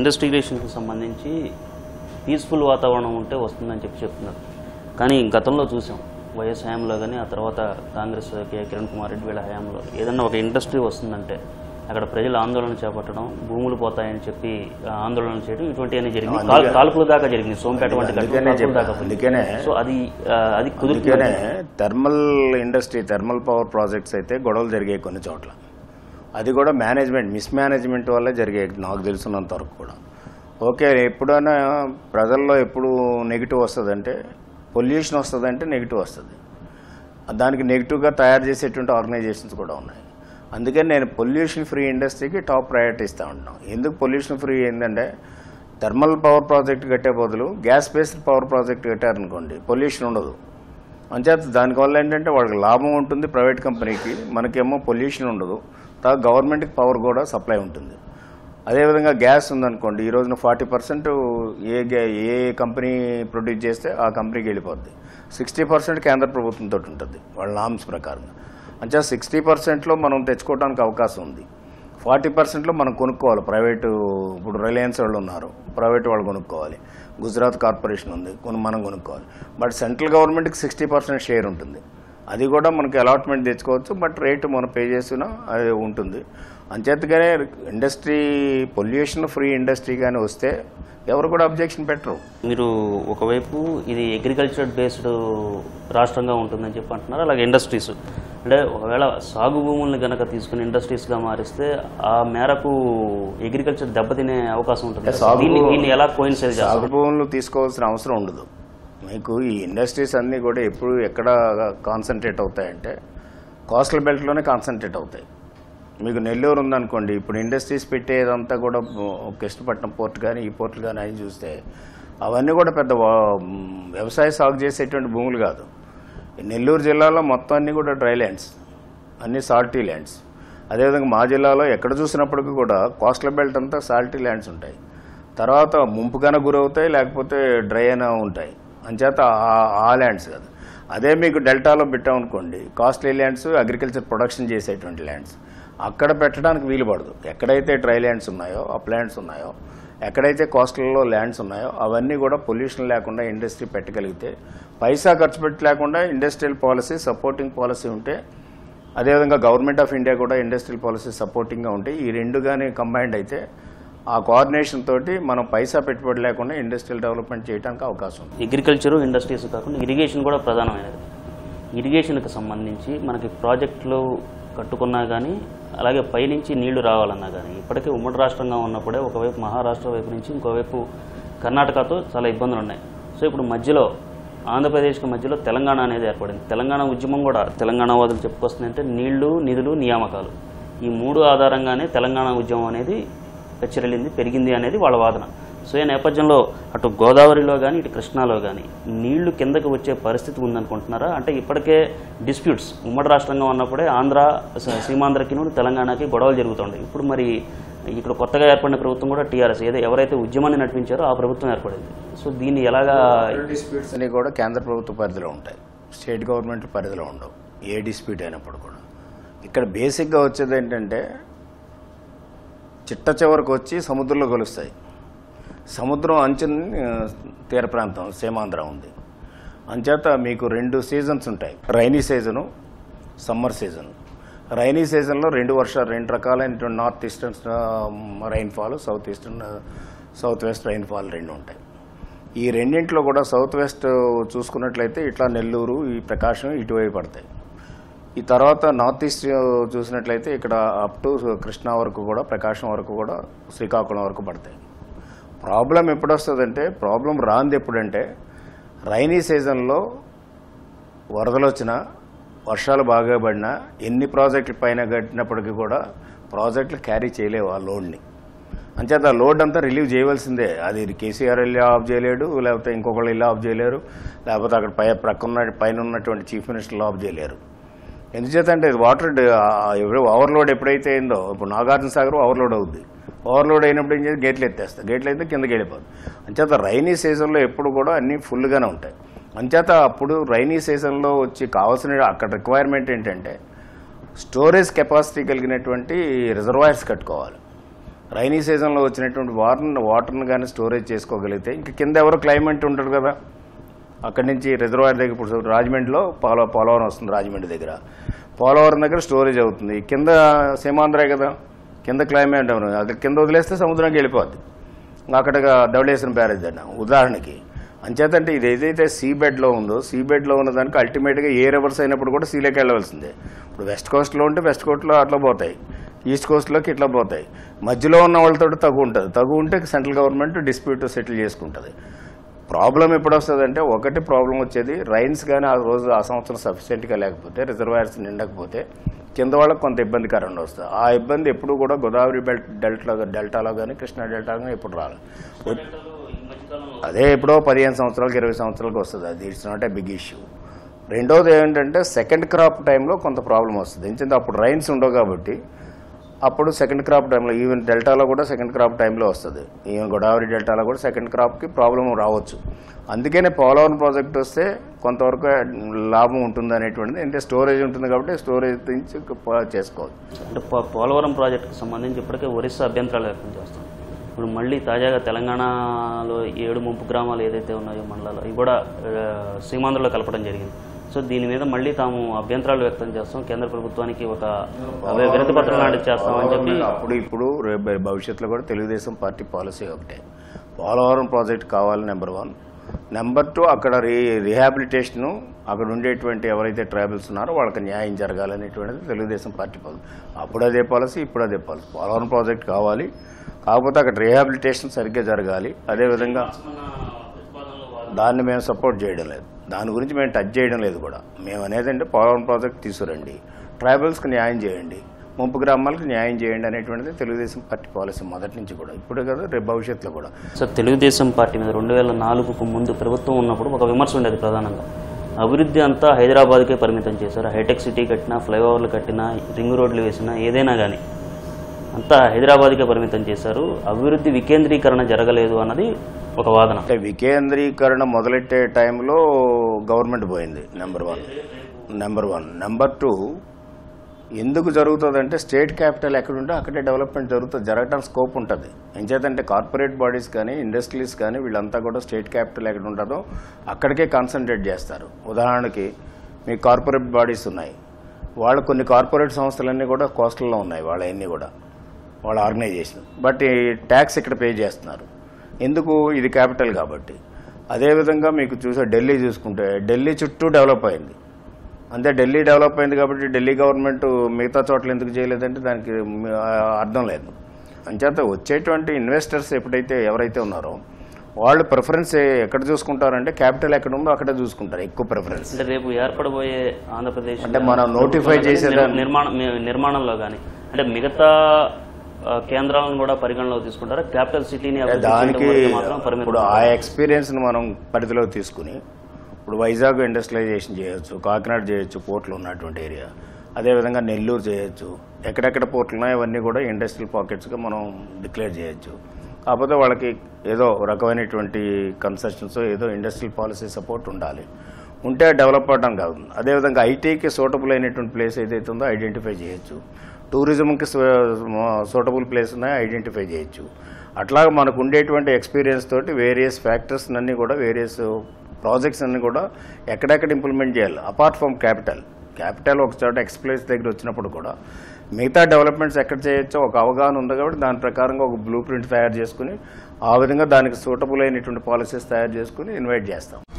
ఇండస్ట్రియలైజేషన్కి సంబంధించి పీస్ఫుల్ వాతావరణం ఉంటే వస్తుందని చెప్పి చెప్తున్నారు కానీ గతంలో చూసాం వైఎస్ హయాంలో కానీ ఆ తర్వాత కాంగ్రెస్ కే కిరణ్ కుమార్ రెడ్డి వీళ్ళ హయాంలో ఏదన్నా ఒక ఇండస్ట్రీ వస్తుందంటే అక్కడ ప్రజలు ఆందోళన చేపట్టడం భూములు పోతాయని చెప్పి ఆ, ఆందోళన చేయడం ఇటువంటివన్నీ జరిగింది కాల్- కాల్పుల దాకా జరిగింది సోంపేట వంటి ఘటనలు అందుకనే కాల్పుల చెప్పా. దాకా పోయింది. అందుకనే సో అది ఆ, అది కుదురుతుంది అందుకనే thermal industry thermal power projects అయితే గొడవలు జరిగాయి కొన్ని చోట్ల అది కూడా మేనేజ్మెంట్ మిస్ మేనేజ్మెంట్ వల్లే జరిగాయి నాకు తెలిసినంత వరకు కూడా ఓకే ఎప్పుడైనా ప్రజల్లో ఎప్పుడు నెగిటివ్ వస్తుందంటే పొల్యూషన్ వస్తుందంటే నెగిటివ్ వస్తుంది దానికి నెగిటివ్గా తయారు చేసేటువంటి ఆర్గనైజేషన్స్ కూడా ఉన్నాయి అందుకని నేను పొల్యూషన్ ఫ్రీ ఇండస్ట్రీకి టాప్ ప్రయారిటీ ఇస్తా ఉంటున్నాను ఎందుకు పొల్యూషన్ ఫ్రీ ఏంటంటే థర్మల్ పవర్ ప్రాజెక్ట్ కట్టే బదులు గ్యాస్ బేస్డ్ పవర్ ప్రాజెక్ట్ కట్టారనుకోండి పొల్యూషన్ ఉండదు అంచేత దానివల్ల ఏంటంటే వాళ్ళకి లాభం ఉంటుంది ప్రైవేట్ కంపెనీకి మనకేమో పొల్యూషన్ ఉండదు తర్వాత గవర్నమెంట్కి పవర్ కూడా సప్లై ఉంటుంది అదేవిధంగా గ్యాస్ ఉందనుకోండి ఈ రోజున ఫార్టీ పర్సెంట్ ఏ గ్యా- ఏ కంపెనీ ప్రొడ్యూస్ చేస్తే ఆ కంపెనీకి వెళ్ళిపోద్ది సిక్స్టీ పర్సెంట్ కేంద్ర ప్రభుత్వంతో ఉంటుంది వాళ్ళ నామ్స్ ప్రకారం అంటే సిక్స్టీ పర్సెంట్లో మనం తెచ్చుకోవడానికి అవకాశం ఉంది ఫార్టీ పర్సెంట్లో మనం కొనుక్కోవాలి ప్రైవేటు ఇప్పుడు రిలయన్స్ వాళ్ళు ఉన్నారు ప్రైవేట్ వాళ్ళు కొనుక్కోవాలి గుజరాత్ కార్పొరేషన్ ఉంది కొను మనం కొనుక్కోవాలి బట్ సెంట్రల్ గవర్నమెంట్కి సిక్స్టీ పర్సెంట్ షేర్ ఉంటుంది అది కూడా మనకి అలాట్మెంట్ తెచ్చుకోవచ్చు బట్ రేటు మనం పే చేసినా అది ఉంటుంది అంచేతగానే ఇండస్ట్రీ పొల్యూషన్ ఫ్రీ ఇండస్ట్రీ కానీ వస్తే ఎవరు కూడా అబ్జెక్షన్ పెట్టరు మీరు ఒకవైపు ఇది అగ్రికల్చర్ బేస్డ్ రాష్ట్రంగా ఉంటుందని చెప్పి అంటున్నారు అలాగే ఇండస్ట్రీస్ అంటే ఒకవేళ సాగు భూముల్ని కనుక తీసుకుని ఇండస్ట్రీస్గా మారిస్తే ఆ మేరకు అగ్రికల్చర్ దెబ్బతినే అవకాశం ఉంటుంది సాగు- దీన్ని దీన్ని ఎలా కోయిన్సైడ్ చేస్తారు సాగు భూములు తీసుకోవాల్సిన అవసరం ఉండదు మీకు ఈ ఇండస్ట్రీస్ అన్నీ కూడా ఎప్పుడు ఎక్కడ కాన్సన్ట్రేట్ అవుతాయంటే కోస్టల్ బెల్ట్లోనే కాన్సన్ట్రేట్ అవుతాయి మీకు నెల్లూరు ఉందనుకోండి ఇప్పుడు ఇండస్ట్రీస్ పెట్టేదంతా కూడా కృష్ణపట్నం పోర్ట్ కానీ ఈ పోర్ట్లు కానీ అని చూస్తే అవన్నీ కూడా పెద్ద వా- వ్యవసాయ సాగు చేసేటువంటి భూములు కాదు ఈ నెల్లూరు జిల్లాలో మొత్తం అన్నీ కూడా డ్రై ల్యాండ్స్ అన్ని సాల్టీ ల్యాండ్స్ అదేవిధంగా మా జిల్లాలో ఎక్కడ చూసినప్పటికీ కూడా కోస్టల్ బెల్ట్ అంతా సాల్టీ ల్యాండ్స్ ఉంటాయి తర్వాత ముంపుగాన గురవుతాయి లేకపోతే డ్రై అయినా ఉంటాయి అంచేత ఆ- ఆ ల్యాండ్స్ కాదు అదే మీకు డెల్టాలో పెట్టామనుకోండి కాస్ట్లీ ల్యాండ్స్ అగ్రికల్చర్ ప్రొడక్షన్ చేసేటువంటి ల్యాండ్స్ అక్కడ పెట్టడానికి వీలు పడదు ఎక్కడైతే డ్రై ల్యాండ్స్ ఉన్నాయో ఆ ప్లాంట్స్ ఉన్నాయో ఎక్కడైతే కోస్టల్లో ల్యాండ్స్ ఉన్నాయో అవన్నీ కూడా పొల్యూషన్ లేకుండా ఇండస్ట్రీ పెట్టగలిగితే పైసా ఖర్చు పెట్టి లేకుండా ఇండస్ట్రియల్ పాలసీ సపోర్టింగ్ పాలసీ ఉంటే అదేవిధంగా గవర్నమెంట్ ఆఫ్ ఇండియా కూడా ఇండస్ట్రియల్ పాలసీ సపోర్టింగ్గా ఉంటే ఈ రెండు కానీ కంబైన్డ్ అయితే ఆ కోఆర్డినేషన్ తోటి మనం పైసా పెట్టుబడి లేకుండా ఇండస్ట్రియల్ డెవలప్మెంట్ చేయడానికి అవకాశం ఉంది అగ్రికల్చరు ఇండస్ట్రీస్ కాకుండా ఇరిగేషన్ కూడా ప్రధానమైనది ఇరిగేషన్కి సంబంధించి మనకి ప్రాజెక్టులు కట్టుకున్నా కానీ అలాగే పైనుంచి నీళ్లు రావాలన్నా కానీ ఇప్పటికే ఉమ్మడి రాష్ట్రంగా ఉన్నప్పుడే ఒకవైపు మహారాష్ట్ర వైపు నుంచి ఇంకోవైపు కర్ణాటకతో చాలా ఇబ్బందులు ఉన్నాయి సో ఇప్పుడు మధ్యలో ఆంధ్రప్రదేశ్కి మధ్యలో తెలంగాణ అనేది ఏర్పడింది తెలంగాణ ఉద్యమం కూడా తెలంగాణ వాదులు చెప్పుకొస్తుందంటే నీళ్లు నిధులు నియామకాలు ఈ మూడు ఆధారంగానే తెలంగాణ ఉద్యమం అనేది పెచ్చరిల్లింది పెరిగింది అనేది వాళ్ళ వాదన సో ఈ నేపథ్యంలో అటు గోదావరిలో కానీ ఇటు కృష్ణాలో కానీ నీళ్లు కిందకి వచ్చే పరిస్థితి ఉందనుకుంటున్నారా అంటే ఇప్పటికే డిస్ప్యూట్స్ ఉమ్మడి రాష్ట్రంగా ఉన్నప్పుడే ఆంధ్ర స- సీమాంధ్రకి తెలంగాణకి గొడవలు జరుగుతుంటాయి ఇప్పుడు మరి ఇక్కడ కొత్తగా ఏర్పడిన ప్రభుత్వం కూడా టీఆర్ఎస్ ఏదో ఎవరైతే ఉద్యమాన్ని నడిపించారో ఆ ప్రభుత్వం ఏర్పడింది సో దీన్ని ఎలాగా డిస్ప్యూట్స్ అన్ని కూడా కేంద్ర ప్రభుత్వ పరిధిలో ఉంటాయి స్టేట్ గవర్నమెంట్ పరిధిలో ఉండవు ఏ డిస్ప్యూట్ అయినప్పుడు కూడా ఇక్కడ బేసిక్గా వచ్చేది ఏంటంటే చిట్ట చివరికి వచ్చి సముద్రంలో కలుస్తాయి సముద్రం అంచుని ఆ, తీర ప్రాంతం సీమాంధ్ర ఉంది అంచేత మీకు రెండు సీజన్స్ ఉంటాయి rainy season summer season rainy సీజన్లో రెండు వర్షాలు రెండు రకాలైనటువంటి north eastern rainfall south eastern south west rainfall రెండు ఉంటాయి ఈ రెండింటిలో కూడా సౌత్ వెస్ట్ చూసుకున్నట్లయితే ఇట్లా నెల్లూరు ఈ ప్రకాశం ఇటువైపు పడతాయి ఈ తర్వాత నార్త్ ఈస్ట్ చూసినట్లయితే ఇక్కడ అప్ టు కృష్ణా వరకు కూడా ప్రకాశం వరకు కూడా శ్రీకాకుళం వరకు పడతాయి ప్రాబ్లం ఎప్పుడు వస్తుందంటే ప్రాబ్లం రాంది ఎప్పుడంటే రైనీ సీజన్లో వరదలు వచ్చినా వర్షాలు బాగా పడినా ఎన్ని ప్రాజెక్టుల పైన కట్టినప్పటికీ కూడా ప్రాజెక్టులు క్యారీ చేయలేవు ఆ లోడ్ని అంచేత ఆ లోడ్ అంతా రిలీవ్ చేయవలసిందే అది కేసీఆర్ వెళ్ళి ఆఫ్ చేయలేడు లేకపోతే ఇంకొకళ్ళు వెళ్ళి ఆఫ్ చేయలేరు లేకపోతే అక్కడ పై ప్రక్కన పైన ఉన్నటువంటి చీఫ్ మినిస్టర్లు ఆఫ్ చేయలేరు ఎందుచేత అంటే ఇది వాటర్ ఓవర్లోడ్ ఎప్పుడైతే అయిందో ఇప్పుడు నాగార్జున సాగర్ ఓవర్లోడ్ అవుద్ది ఓవర్లోడ్ అయినప్పుడు ఏం చేసి గేట్లు ఎత్తేస్తాయి గేట్లు అయితే కిందకి వెళ్ళిపోతుంది అంచేత రైనీ సీజన్లో ఎప్పుడు కూడా అన్నీ ఫుల్గానే ఉంటాయి అంచేత అప్పుడు రైనీ సీజన్లో వచ్చి కావాల్సిన అక్కడ రిక్వైర్మెంట్ ఏంటంటే స్టోరేజ్ కెపాసిటీ కలిగినటువంటి రిజర్వాయర్స్ కట్టుకోవాలి రైనీ సీజన్లో వచ్చినటువంటి వాటర్ వాటర్ని కానీ స్టోరేజ్ చేసుకోగలిగితే ఇంక కింద ఎవరో క్లైమేట్ ఉంటారు కదా అక్కడి నుంచి రిజర్వాయర్ దగ్గర ఇప్పుడు రాజమండ్రిలో పోల పోలవరం వస్తుంది రాజమండ్రి దగ్గర పోలవరం దగ్గర స్టోరేజ్ అవుతుంది కింద సీమాంధ్రే కదా కింద క్లైమేట్ అవును అక్కడ కింద వదిలేస్తే సముద్రానికి వెళ్ళిపోద్ది ఇంకా అక్కడ ధవళేశ్వరం బ్యారేజ్ అన్న ఉదాహరణకి అంచేతంటే ఇది ఏదైతే సీ బెడ్లో ఉందో సీ బెడ్లో ఉన్న దానికి అల్టిమేట్గా ఏ రివర్స్ అయినప్పుడు కూడా సీలోకి వెళ్ళవలసిందే ఇప్పుడు వెస్ట్ కోస్ట్లో ఉంటే వెస్ట్ కోస్ట్లో అట్లా పోతాయి ఈస్ట్ కోస్ట్లోకి ఇట్లా పోతాయి మధ్యలో ఉన్న వాళ్ళతో తగు ఉంటుంది తగు ఉంటే సెంట్రల్ గవర్నమెంట్ డిస్ప్యూట్ సెటిల్ చేసుకుంటుంది ప్రాబ్లం ఎప్పుడు వస్తుందంటే ఒకటి ప్రాబ్లం వచ్చేది రైన్స్ కానీ ఆ రోజు ఆ సంవత్సరం సఫిషియెంట్గా లేకపోతే రిజర్వాయర్స్ నిండకపోతే కింద వాళ్ళకి కొంత ఇబ్బందికరంగా వస్తుంది ఆ ఇబ్బంది ఎప్పుడు కూడా గోదావరి బెల్ట్ డెల్టాలో డెల్టాలో కానీ కృష్ణా డెల్టాలో కానీ ఎప్పుడు రాలేదు అదే ఎప్పుడో పదిహేను సంవత్సరాలకు ఇరవై సంవత్సరాలకు వస్తుంది అది it's not a big issue రెండోది ఏంటంటే సెకండ్ క్రాప్ టైంలో కొంత ప్రాబ్లం వస్తుంది ఎందుకంటే అప్పుడు రైన్స్ ఉండవు కాబట్టి అప్పుడు సెకండ్ క్రాప్ టైంలో ఈవెన్ డెల్టాలో కూడా సెకండ్ క్రాప్ టైంలో వస్తుంది ఈవెన్ గోదావరి డెల్టాలో కూడా సెకండ్ క్రాప్కి ప్రాబ్లం రావచ్చు అందుకనే పోలవరం ప్రాజెక్ట్ వస్తే కొంతవరకు లాభం ఉంటుంది అనేటువంటిది అంటే స్టోరేజ్ ఉంటుంది కాబట్టి స్టోరేజ్ నుంచి ప- చేసుకోవచ్చు అంటే పో- పోలవరం ప్రాజెక్టుకు సంబంధించి ఇప్పటికే ఒరిస్సా అభ్యంతరాలు వ్యక్తం చేస్తాం ఇప్పుడు మళ్ళీ తాజాగా తెలంగాణలో ఏడు ముంపు గ్రామాలు ఏదైతే ఉన్నాయో మండలాలు ఇవి కూడా ఆ, సీమాంధ్రలో కలపడం జరిగింది సో దీని మీద మళ్ళీ తాము అభ్యంతరాలు వ్యక్తం చేస్తాం కేంద్ర ప్రభుత్వానికి ఒక అవే వినతి పత్రం లాంటిది చేస్తామని చెప్పి అప్పుడు ఇప్పుడు రేపు భవిష్యత్తులో కూడా తెలుగుదేశం పార్టీ పాలసీ ఒకటే పోలవరం ప్రాజెక్ట్ కావాలి నెంబర్ వన్ నెంబర్ టూ అక్కడ రీ రీహాబిలిటేషను అక్కడ ఉండేటువంటి ఎవరైతే ట్రైబల్స్ ఉన్నారో వాళ్ళకి న్యాయం జరగాలనేటువంటిది తెలుగుదేశం పార్టీ పాలసీ అప్పుడు అదే పాలసీ ఇప్పుడు అదే పాలసీ పోలవరం ప్రాజెక్ట్ కావాలి కాకపోతే అక్కడ రీహాబిలిటేషన్ సరిగ్గా జరగాలి అదేవిధంగా దాన్ని మేము సపోర్ట్ చేయడం లేదు దాని గురించి మేము టచ్ చేయడం లేదు కూడా మేము అనేది అంటే పోలవరం ప్రాజెక్ట్ తీసుకురండి ట్రైబల్స్కి న్యాయం చేయండి ముంపు గ్రామాలకు న్యాయం చేయండి అనేటువంటిది తెలుగుదేశం పార్టీ పాలసీ మొదటి నుంచి కూడా ఇప్పుడే కదా రేపు భవిష్యత్తులో కూడా సో తెలుగుదేశం పార్టీ మీద రెండు వేల నాలుగుకు ముందు ప్రభుత్వం ఉన్నప్పుడు ఒక విమర్శ ఉండేది ప్రధానంగా అభివృద్ధి అంతా హైదరాబాద్కే పరిమితం చేశారు హైటెక్ సిటీ కట్టినా ఫ్లైఓవర్లు కట్టినా రింగ్ రోడ్లు వేసినా ఏదైనా కానీ అంతా హైదరాబాద్కే పరిమితం చేశారు అభివృద్ధి వికేంద్రీకరణ జరగలేదు అన్నది ఒక వాదన అంటే వికేంద్రీకరణ మొదలెట్టే టైంలో గవర్నమెంట్ పోయింది number one number one number two ఎందుకు జరుగుతుందంటే స్టేట్ క్యాపిటల్ ఎక్కడుంటే అక్కడే డెవలప్మెంట్ జరుగుతుంది జరగటం స్కోప్ ఉంటుంది ఎంచేతంటే కార్పొరేట్ బాడీస్ కానీ ఇండస్ట్రీస్ కానీ వీళ్ళంతా కూడా స్టేట్ క్యాపిటల్ ఎక్కడ ఉంటుందో అక్కడికే కాన్సన్ట్రేట్ చేస్తారు ఉదాహరణకి మీ కార్పొరేట్ బాడీస్ ఉన్నాయి వాళ్ళు కొన్ని కార్పొరేట్ సంస్థలన్నీ కూడా కోస్టల్లో ఉన్నాయి వాళ్ళన్నీ కూడా వాళ్ళ ఆర్గనైజేషన్ బట్ ఈ ట్యాక్స్ ఇక్కడ పే చేస్తున్నారు ఎందుకు ఇది క్యాపిటల్ కాబట్టి అదేవిధంగా మీకు చూసే ఢిల్లీ చూసుకుంటే ఢిల్లీ చుట్టూ డెవలప్ అయింది అంతే ఢిల్లీ డెవలప్ అయింది కాబట్టి ఢిల్లీ గవర్నమెంట్ మిగతా చోట్ల ఎందుకు చేయలేదంటే దానికి ఆ, అర్థం లేదు అంచేత వచ్చేటువంటి ఇన్వెస్టర్స్ ఎప్పుడైతే ఎవరైతే ఉన్నారో వాళ్ళు ప్రిఫరెన్స్ ఎక్కడ చూసుకుంటారంటే క్యాపిటల్ ఎక్కడ ఉందో అక్కడే చూసుకుంటారు ఎక్కువ ప్రిఫరెన్స్ అంటే రేపు ఏర్పడబోయే ఆంధ్రప్రదేశ్ అంటే మనం notify చేసేదాన్ని- నిర్మాణ నిర్మాణంలో కానీ అంటే మిగతా ఆ, కేంద్రాలను కూడా పరిగణలోకి తీసుకుంటారా క్యాపిటల్ సిటీని అభివృద్ధి చేయడం దానికి వరకు మాత్రం పరిమితం ఇప్పుడు ఆ ఎక్స్పీరియన్స్ని మనం పరిధిలో తీసుకుని ఇప్పుడు వైజాగ్ ఇండస్ట్రియలైజేషన్ చేయొచ్చు కాకినాడ చేయొచ్చు పోర్ట్లు ఉన్నటువంటి ఏరియా అదేవిధంగా నెల్లూరు చేయొచ్చు ఎక్కడెక్కడ పోర్ట్లు ఉన్నాయో అవన్నీ కూడా ఇండస్ట్రియల్ పాకెట్స్గా మనం డిక్లేర్ చేయొచ్చు కాకపోతే వాళ్ళకి ఏదో రకమైనటువంటి కన్సెషన్స్ ఏదో ఇండస్ట్రియల్ పాలసీ సపోర్ట్ ఉండాలి ఉంటే డెవలప్ అవడం కాదు అదేవిధంగా ఐటీకి సూటబుల్ అయినటువంటి ప్లేస్ ఏదైతే ఉందో ఐడెంటిఫై చేయొచ్చు టూరిజంకి సూటబుల్ ప్లేస్ ఉన్నాయో ఐడెంటిఫై చేయొచ్చు అట్లాగే మనకు ఉండేటువంటి ఎక్స్పీరియన్స్ తోటి వేరియస్ ఫ్యాక్టర్స్ అన్నీ కూడా వేరియస్ ప్రాజెక్ట్స్ అన్ని కూడా ఎక్కడెక్కడ ఇంప్లిమెంట్ చేయాలి అపార్ట్ ఫ్రమ్ క్యాపిటల్ క్యాపిటల్ ఒక చోట ఎక్స్ప్లేస్ దగ్గర వచ్చినప్పుడు కూడా మిగతా డెవలప్మెంట్స్ ఎక్కడ చేయొచ్చో ఒక అవగాహన ఉంది కాబట్టి దాని ప్రకారంగా ఒక బ్లూ ప్రింట్ తయారు చేసుకుని ఆ విధంగా దానికి సూటబుల్ అయినటువంటి పాలసీస్ తయారు చేసుకుని ఇన్వైట్ చేస్తాం